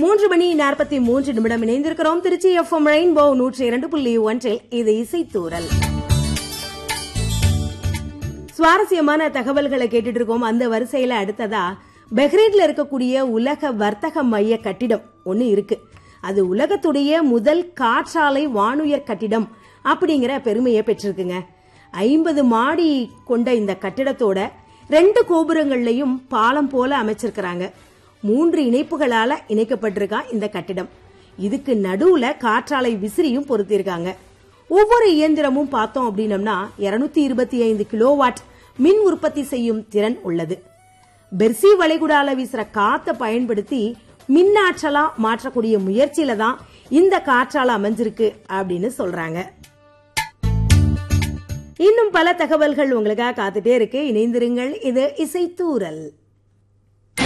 மூன்று மணி நாற்பத்தி மூன்று நிமிடம் இணைந்திருக்கிறோம் திருச்சி எஃப்எம் ரெயின்போ நூற்றி இரண்டு புள்ளி ஒன்றில் இது இசைத்தூரல் சுவாரஸ்யமான தகவல்களை கேட்டுட்டு இருக்கோம் அந்த வரிசையில அடுத்ததா பெஹ்ரைன்ல இருக்கக்கூடிய உலக வர்த்தக மைய கட்டிடம் ஒன்னு இருக்கு அது உலகத்துடைய முதல் காற்றாலை வானுயர் கட்டிடம் அப்படிங்கிற பெருமையை பெற்றிருக்குங்க ஐம்பது மாடி கொண்ட இந்த கட்டிடத்தோட ரெண்டு கோபுரங்கள்லயும் பாலம் போல அமைச்சிருக்கிறாங்க மூன்று இணைப்புகளால இணைக்கப்பட்டிருக்கா இந்த கட்டிடம் இதுக்கு நடுவுல காற்றாலை விசிறியும் பொருத்தியிருக்காங்க ஒவ்வொரு இயந்திரமும் பார்த்தோம் அப்படின்னம்னா இருநூத்தி இருபத்தி ஐந்து கிலோவாட் மின் உற்பத்தி செய்யும் திறன் உள்ளது பெர்சி வளைகுடால வீசுற காத்தை பயன்படுத்தி மின்னாற்றலா மாற்றக்கூடிய முயற்சியில தான் இந்த காற்றால அமைஞ்சிருக்கு அப்படின்னு சொல்றாங்க இன்னும் பல தகவல்கள் உங்களுக்காக காத்துட்டே இருக்கு இணைந்திருங்கள் இது இசைத்தூரல்